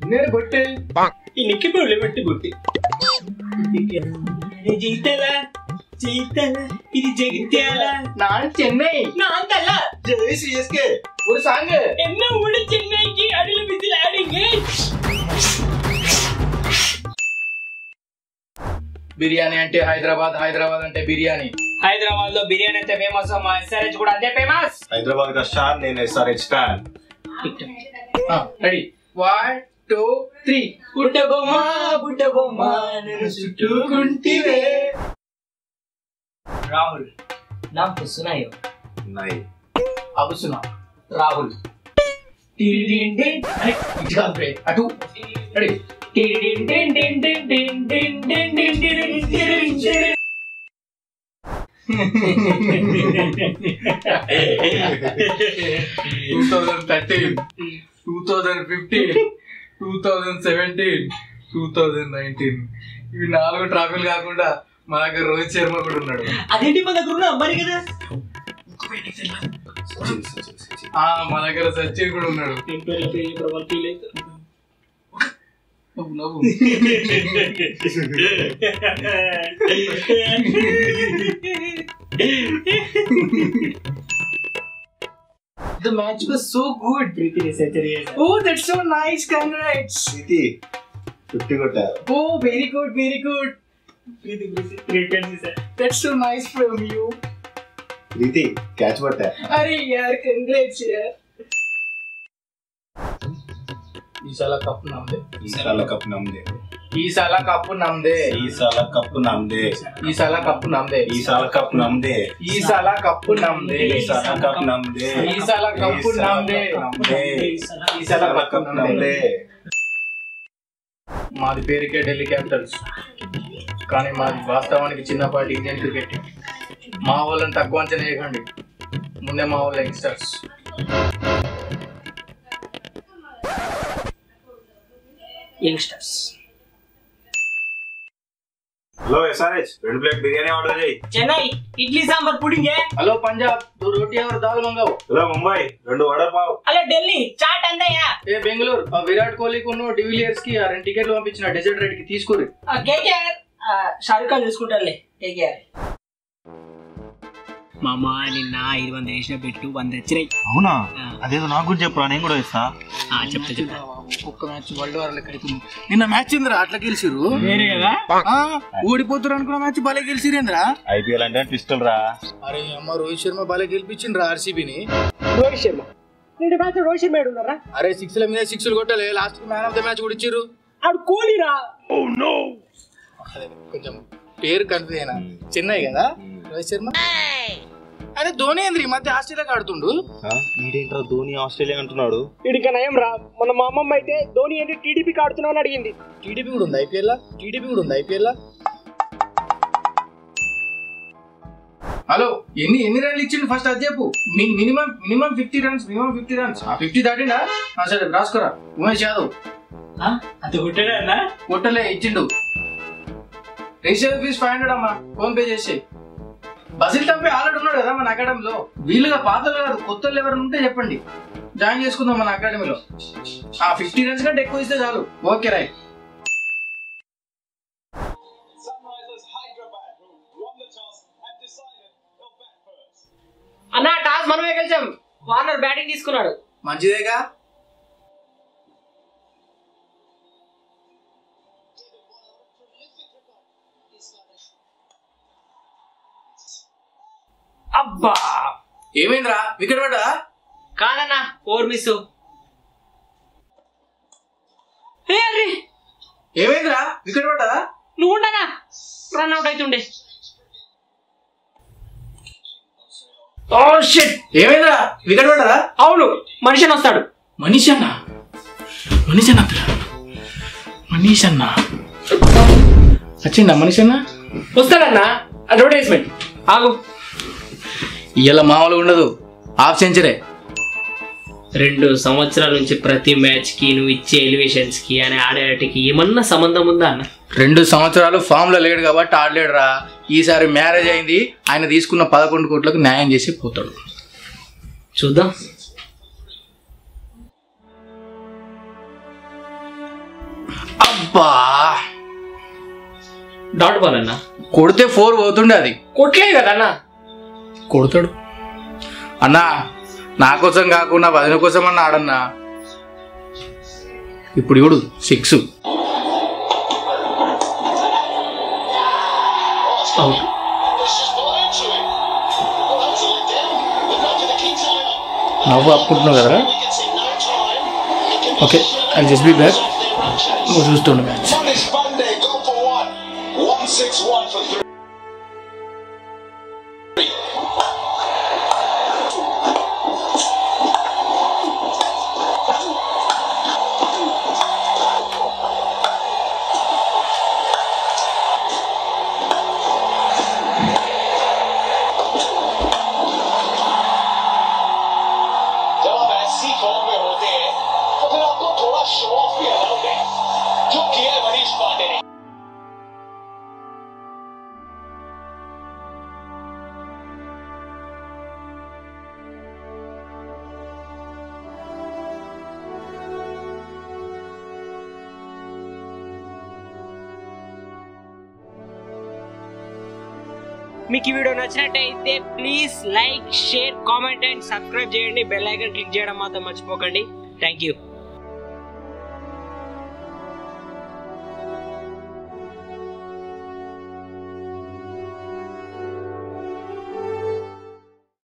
నేను కొట్టే ఈ నిక్కి పువ్వులు పెట్టి బుట్టి జైతల జైతల ఇది జగిత్యాల நான் చెన్నై நான் தல జై సిఎస్కే ஒரு சாங் என்ன ஊடு சென்னைக்கு அடியில விசில் ஆடிங்க బిర్యానీ అంటే హైదరాబాద్ హైదరాబాద్ అంటే బిర్యానీ హైదరాబాద్ లో బిర్యానీ అయితే ఫేమస్ మా ఎస్ఆర్హెచ్ కూడా అదే ఫేమస్ హైదరాబాద్ కా షాన్ నేను SRH fan ready one two three బుడ్డ బొమ్మ బుడ్డ బొమ్మ నన్ను చుట్టుకుంటివే రాహుల్ నాకు సునాయో నై అబుసునా రాహుల్ టిరిడిండిన్. అరే, ఇటు కాదు బ్రే, అటు ready two thousand thirteen two thousand fifteen two thousand seventeen two thousand nineteen ఇవి నాలుగు ట్రాఫిల్ కాకుండా మా దగ్గర రోహిత్ శర్మ కూడా ఉన్నాడు అదేంటి మన దగ్గర ఉన్న అమ్మాయి కదా ఆ మా దగ్గర సచిన్ కూడా ఉన్నాడు నవ్వు నవ్వు The match was so good. Oh, that's so nice. Congrats. ఇది ఫిఫ్టీ కొట్టారు Oh, very good, very good. That's so nice from you. Preity catch పట్టా अरे यार, congrats यार. ఈ సల కప్పు నమ్దే ఈ సాల కప్ నమ్దే ఈ సల కప్పు నమ్దే ఈ సాల కప్పు నమ్దే ఈ సల కప్పు నమ్దే ఈ సాల కప్ నమ్దే ఈ సల కప్పు నమ్దే ఈ సాల కప్ నమ్దే ఈ సల కప్పు నమ్దే నమ్దే ఈ సల సాల కప్పు కప్ నమ్దే నమ్దే మాది పేరుకే ఢిల్లీ క్యాపిటల్స్ కానీ మాది వాస్తవానికి చిన్నపాటి ఇండియన్ క్రికెట్ మా వాళ్ళని తక్కువ అంచనా వేయకండి ముందే మా వాళ్ళ యంగ్స్టర్స్ యంగ్స్టర్స్ హలో ఎస్ఆర్హెచ్ రెండు ప్లేట్ బిర్యానీ ఆర్డర్ చేయి చెన్నై ఇడ్లీ సాంబార్ పుడింగే హలో పంజాబ్ దో రోటీ और दाल मंगाओ హలో ముంబై రెండు వడ పావ్ హలో ఢిల్లీ చాట్ అందయ్యా ఏ బెంగళూరు ఆ విరాట్ కోహ్లీకి ఉన్న డివిలియర్స్ కి ఆ రెండు టికెట్లు పంపించిన డెజర్ట్ రేట్ కి తీసుకురి కేకేఆర్ షారుఖ్ ఖాన్ చూసుకుంటారులే కేకేఆర్ మామ నిన్న ఐదు వందలు వేసిన పెట్టు వంద వచ్చినాయి అవునా అదేదో నాకు కూడా చెప్పరా నేను కూడా ఇస్తా ఆ, చెప్తా చెప్తా ఒక్క మ్యాచ్ వరల్డ్ వార్ లెక్క అవుతుంది నిన్న మ్యాచ్ ఇందిరా అట్లా గెలిచిరు వేరే కదా ఓడిపోతారు అనుకున్న మ్యాచ్ భలే గెలిచిరేంద్రా ఐపీఎల్ అంటే పిస్టల్ రా అరే అమ్మ రోహిత్ శర్మ భలే గెలిపించిండ్రా ఆర్సీబీని రోహిత్ శర్మ నిన్న మ్యాచ్ రోహిత్ శర్మ ఏడు ఉన్నారా అరే సిక్స్ ల మీద సిక్స్ కొట్టాలి last man of the match కూడా ఇచ్చిర్రు ఆడు కోహ్లీరా అదే కొంచెం పేరు కన్ఫ్యూజ్ అయినా చెన్నై కదా రోహిత్ శర్మ అరే ధోని ఏంద్రి ఈ మధ్య ఆస్ట్రేలియాకి ఆడుతుండు ఈడేంట్రా ధోని ఆస్ట్రేలియా అంటున్నాడు ఇడిక నయం రా మన మా అమ్మమ్మ అయితే ధోని ఏంటి టీడీపీకి ఆడుతున్నావు అని అడిగింది టీడీపీ కూడా ఉంది ఐపీఎల్ టీడీపీ కూడా ఉంది ఐపీఎల్ హలో ఎన్ని ఎన్ని రన్లు ఇచ్చిండు ఫస్ట్ అది చెప్పు minimum minimum fifty runs minimum fifty runs fifty దాటిండా ఆ, సరే రాసుకోరా ఉమేష్ యాదవ్ అంత కొట్టాడా అన్న కొట్టలే ఇచ్చిండు రిజిస్టర్ ఫీజ్ ఫైవ్ హండ్రెడ్ అమ్మా ఫోన్ పే చేసి బసిల్ తంపే ఆల్రెడీ ఉన్నాడు కదా మన అకాడమీలో వీళ్ళుగా పాతలు కాదు కొత్త ఎవరైనా ఉంటే చెప్పండి జాయిన్ చేసుకుందాం మన అకాడమీలో ఆ ఫిఫ్టీ రన్స్ కంటే ఎక్కువ ఇస్తే చాలు ఓకే రైట్ అన్న టాస్ మనమే గెలిచాం వార్నర్ బ్యాటింగ్ తీసుకున్నాడు మంచిదేగా అబ్బా ఏమైందిరా వికెట్ పడ్డా కాదన్నా ఓవర్ మిస్ ఏ అర్రే ఏమైందిరా వికెట్ పడ్డా నువ్వు ఉండనా రన్ అవుట్ అవుతుండే ఓ షిట్ ఏమైందిరా వికెట్ పడ్డా అవును మనిషిని వస్తాడు మనీష్ అన్న మనీష్ అన్న పిల్ల మనీష్ అన్న వచ్చిందా మనీష్ అన్న వస్తాడన్నా అడ్వర్టైజ్మెంట్ ఆగు ఇవాళ మామూలుగా ఉండదు హాఫ్ సెంచరీ రెండు సంవత్సరాల నుంచి ప్రతి మ్యాచ్ కి నువ్వు ఇచ్చే ఎలివేషన్స్ కి అని ఆడేటికి ఏమన్నా సంబంధం ఉందా అన్న రెండు సంవత్సరాలు ఫామ్ లో లేడు కాబట్టి ఆడలేడురా ఈసారి మ్యారేజ్ అయింది ఆయన తీసుకున్న పదకొండు కోట్లకు న్యాయం చేసి పోతాడు చూద్దాం అబ్బా డాట్ బాల్ అన్న కొడితే ఫోర్ పోతుండే అది కొట్లే కదా అన్న కొడతాడు అన్నా నా కోసం కాకుండా వదిన కోసం అన్న ఆడన్నా ఇప్పుడు చూడు సిక్స్ అవుట్ నవ్వు అప్పుకుంటున్నావు కదరా okay I just be back నువ్వు చూస్తుండు match Money's Monday, go for one. One six one for three. जब आप ऐसी फॉर्म में होते हैं तो फिर आपको थोड़ा शो ऑफ भी अलाउड है जो किया है मनीष पांडे ने మీకు ఈ వీడియో నచ్చినట్టయితే please like share comment and subscribe చేయండి బెల్ ఐకాన్ క్లిక్ చేయడం మాత్రం మర్చిపోకండి థ్యాంక్ యూ